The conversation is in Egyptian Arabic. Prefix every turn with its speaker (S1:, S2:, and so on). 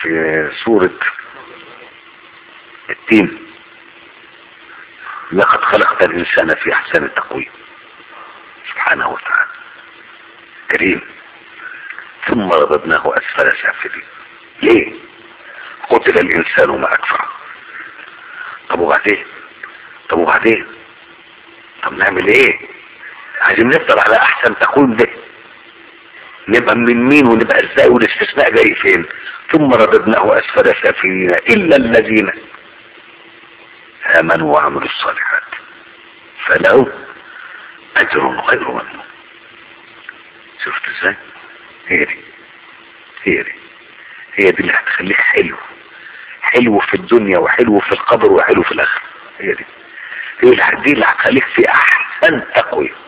S1: في سورة التين لقد خلقت الإنسان في أحسن تقويم سبحانه وتعالى كريم ثم رددناه أسفل سافلين ليه قتل الإنسان ما أكفر طب وبعدين طب وبعدين طب نعمل ايه عايزين نفضل على احسن تقويم ده نبقى من مين ونبقى ازاي والاستثناء جاي فين ثم رددناه اسفل سافلين الا الذين امنوا وعملوا الصالحات فلهم اجر غير ممنون شفت ازاي هي دي هي دي هي دي اللي هتخليك حلو حلو في الدنيا وحلو في القبر وحلو في الاخره هي دي هي دي اللي هتخليك في احسن تقويم